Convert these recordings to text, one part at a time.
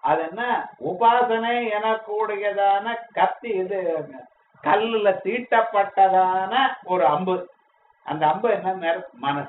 அது என்ன உபாசனை எனக்கூடியதான கத்தி இது கல்லுல தீட்டப்பட்டதான ஒரு அம்பு அந்த அம்பு என்ன மனசு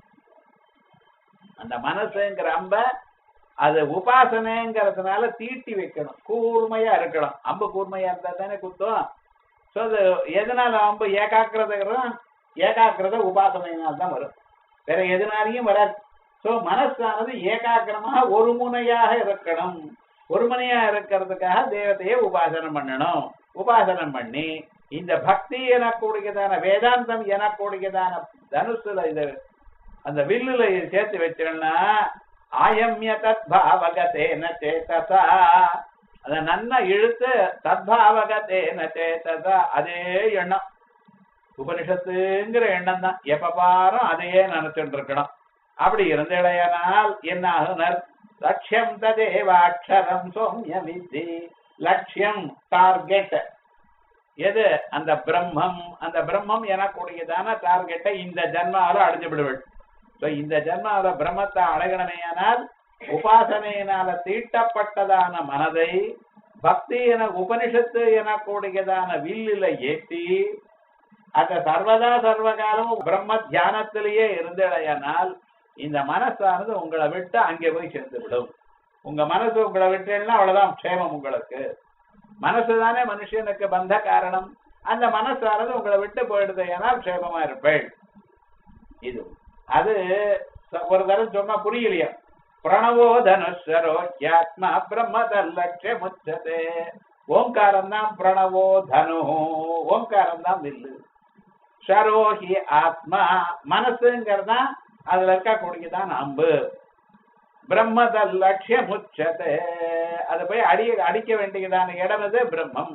அந்த மனசுங்கிற அம்ப அது உபாசனைங்கிறதுனால தீட்டி வைக்கணும் கூர்மையா இருக்கணும் அம்பு கூர்மையா இருந்தா தானே குத்தும் சோ அது எதனால அம்பு ஏகாக்கிரதம் ஏகாக்கிரத உபாசனையினால் தான் வரும் வேற எதனாலையும் வராது சோ மனசானது ஏகாக்கிரமாக ஒரு முனையாக இருக்கணும் ஒரு முனையா இருக்கிறதுக்காக தேவதையை உபாசனம் பண்ணணும் உபாசனம் பண்ணி இந்த பக்தி எனக்கூடியதான வேதாந்தம் எனக்கூடியதான தனுசுல இது அந்த வில்லுல இது சேர்த்து வச்சோம்னா ஆயம்ய தத்பாவகதேன சேதசா அத நன்னா இழுத்து தத்பாவகதேன சேதசா அதே எண்ணம் உபனிஷத்துங்கிற எண்ணம் தான் எப்ப பாரும் அதையே நினைச்சுட்டு இருக்கணும் அப்படி இருந்தடையானால் என்ன ஆகுனர் லட்சியம் ததேவாட்சரம் சோம்யமிதி லட்சியம் டார்கெட் எது அந்த பிரம்மம் அந்த பிரம்மம் எனக்கூடியதான டார்கெட்டை இந்த ஜன்மாவில அடைஞ்சு விடுவள் So, இந்த ஜன்மாவில பிரம்மத்தை அடையணுமேயானால் உபாசனையினால தீட்டப்பட்டதான மனதை பக்தி என உபனிஷத்து எனக்கூடியதான வில்லுல ஏற்றி அத சர்வதா சர்வகாலமும் பிரம்ம தியானத்திலேயே இருந்தடையானால் இந்த மனசானது உங்களை விட்டு அங்கே போய் சேர்ந்து விடும் உங்க மனசு உங்களை விட்டுன்னா அவ்வளவுதான் க்ஷேமம் உங்களுக்கு மனசு தானே மனுஷனுக்கு பந்த காரணம் அந்த மனசானது உங்களை விட்டு போயிடுது ஏனால் க்ஷேமமா இருப்பேள் இது அது ச- ஒரு தரம் சொன்னா புரியலையா பிரணவோ தனுஷரோ யாத்மா பிரம்மதல்லட்ச முச்சதே ஓங்காரம் தான் பிரணவோ தனு ஓங்காரம் தான் வில்லு ஷரோஹி ஆத்மா மனசுங்கிறதா அதுல இருக்கக்கூடியதான் அம்பு பிரம்மதல் லட்சியம் உச்சதே அது போய் அடி அடிக்க வேண்டியதான இடம் இது பிரம்மம்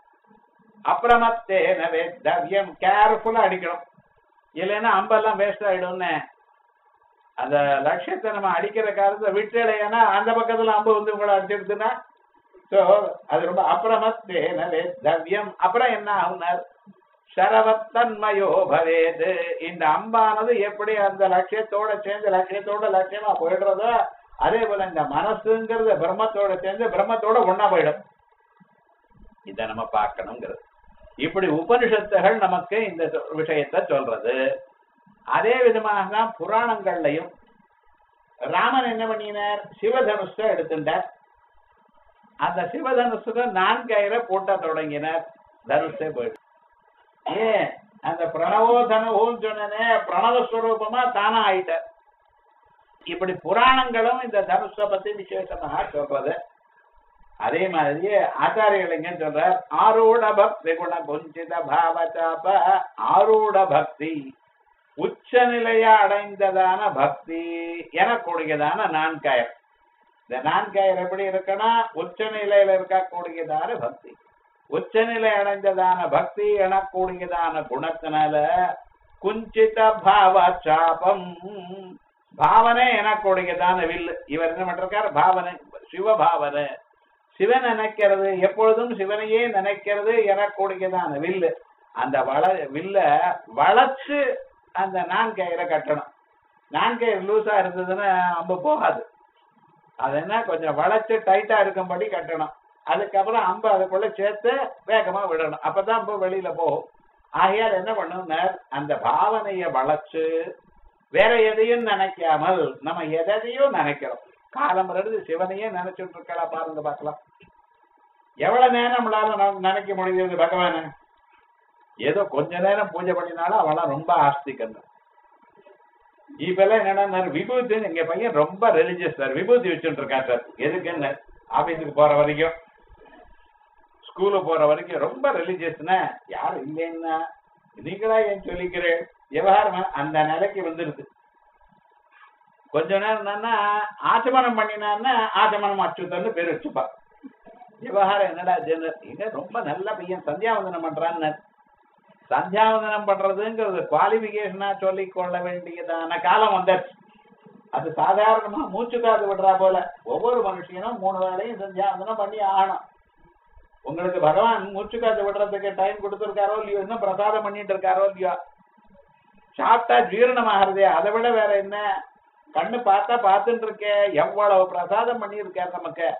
அப்பிரமத்தேன வேத்தவ்யம் கேர்ஃபுல்லா அடிக்கணும் இல்லைன்னா அம்பெல்லாம் வேஸ்ட் ஆயிடும்னு அந்த லட்சியத்தை நம்ம அடிக்கிற காலத்தை விட்டுடையானா அந்த பக்கத்துல அம்பு வந்து உங்களை அடிச்சிடுதுன்னா சோ அது ரொம்ப அப்பிரமத்தேன வேத்தவ்யம் அப்புறம் என்ன ஆகுனார் சரவத்தன்மயோ பவேது இந்த அம்பானது எப்படி அந்த லட்சியத்தோட சேர்ந்து லட்சியத்தோட லட்சியமா போயிடுறதோ அதே போல இந்த மனசுங்கிறது பிரம்மத்தோட சேர்ந்து பிரம்மத்தோட ஒண்ணா போயிடும் இத நம்ம பார்க்கணுங்கிறது இப்படி உபனிஷத்துகள் நமக்கு இந்த சொ- விஷயத்தை சொல்றது அதே விதமாக தான் புராணங்கள்லயும் ராமன் என்ன பண்ணினார் சிவதனுஷ எடுத்துட்டார் அந்த சிவதனுசுக்கு நான்கயிறை பூட்ட தொடங்கினார் தனுஷே போயிட்டு ஏன் அந்த பிரணவோ தனுவோன்னு சொன்னனே பிரணவஸ்வரூபமா தானா ஆயிட்டார் இப்படி புராணங்களும் இந்த தனுஷ பத்தி விசேஷமாக சொல்றது அதே மாதிரி ஆச்சாரியலிங்க சொல்றார் ஆரூட பக்தி குண குஞ்சித பாவச்சாப ஆரூட பக்தி உச்ச நிலைய அடைந்ததான பக்தி எனக்கூடியதான நான்காயிரம் இந்த நான்காயிரம் எப்படி இருக்குன்னா உச்ச நிலையில இருக்கக்கூடியதான பக்தி உச்சநிலை அடைந்ததான பக்தி எனக்கூடியதான குணத்தினால குஞ்சித பாவ சாபம் பாவனை எனக்கூடியதான வில்லு இவர் என்ன பண்றார் பாவனை சிவபாவனை சிவன் நினைக்கிறது எப்பொழுதும் சிவனையே நினைக்கிறது எனக்கூடியதான வில்லு அந்த வள வில்ல வளைச்சு அந்த நான்கயிறை கட்டணும் நான்கயிறு லூசா இருந்ததுன்னா அம்பு போகாது அது என்ன கொஞ்சம் வளைச்சு டைட்டா இருக்கும்படி கட்டணும் அதுக்கப்புறம் அம்பு அதுக்குள்ள சேர்த்து வேகமா விடணும் அப்பதான் அம்பு வெளியில போகும் ஆகையால் என்ன பண்ணணும்னார் அந்த பாவனைய வளைச்சு வேற எதையும் நினைக்காமல் நம்ம எதையும் நினைக்கிறோம் காலம் இருந்து சிவனையே நினைச்சுட்டு இருக்கலாம் பாருங்க பார்க்கலாம் எவ்வளவு நேரம் நம்மளால நம்ம நினைக்க முடியுது பகவான ஏதோ கொஞ்ச நேரம் பூஜை பண்ணினாலும் அவெல்லாம் ரொம்ப ஆஸ்திகன்னு இப்பெல்லாம் என்னன்னா விபூதி எங்க பையன் ரொம்ப ரிலிஜியஸ் சார் விபூதி வச்சுட்டு இருக்கான் சார் எதுக்குன்னு ஆபீஸுக்கு போற வரைக்கும் ஸ்கூலுக்கு போற வரைக்கும் ரொம்ப ரிலிஜியஸ்னா யாரும் இல்லைன்னா நீங்களா ஏன் சொல்லிக்கிறேன் விவகாரம் அந்த நிலைக்கு வந்துருது கொஞ்ச நேரம் என்னன்னா ஆச்சமனம் பண்ணினான்னா ஆச்சமனம் அச்சுத்தன்னு பேர் வச்சுப்பா விவகாரம் என்னடா ஜெனர் இங்க ரொம்ப நல்ல பையன் சந்தியாவந்தனம் பண்றான்னு சந்தியாவந்தனம் பண்றதுங்கிறது குவாலிபிகேஷனா சொல்லிக் கொள்ள வேண்டியதான காலம் வந்தாச்சு அது சாதாரணமா மூச்சு காது விடுறா போல ஒவ்வொரு மனுஷனும் மூணு வேளையும் சந்தியாவந்தனம் பண்ணி ஆகணும் உங்களுக்கு பகவான் மூச்சு காத்து விடுறதுக்கு டைம் கொடுத்துருக்காரோ இல்லையோ இன்னும் பிரசாதம் பண்ணிட்டு இருக்காரோ இல்லையோ சாப்பிட்டா ஜீரணம் ஆகுறதே அதை விட வேற என்ன கண்ணு பார்த்தா பார்த்துட்டு இருக்கே எவ்வளவு பிரசாதம் பண்ணியிருக்காரு நமக்கு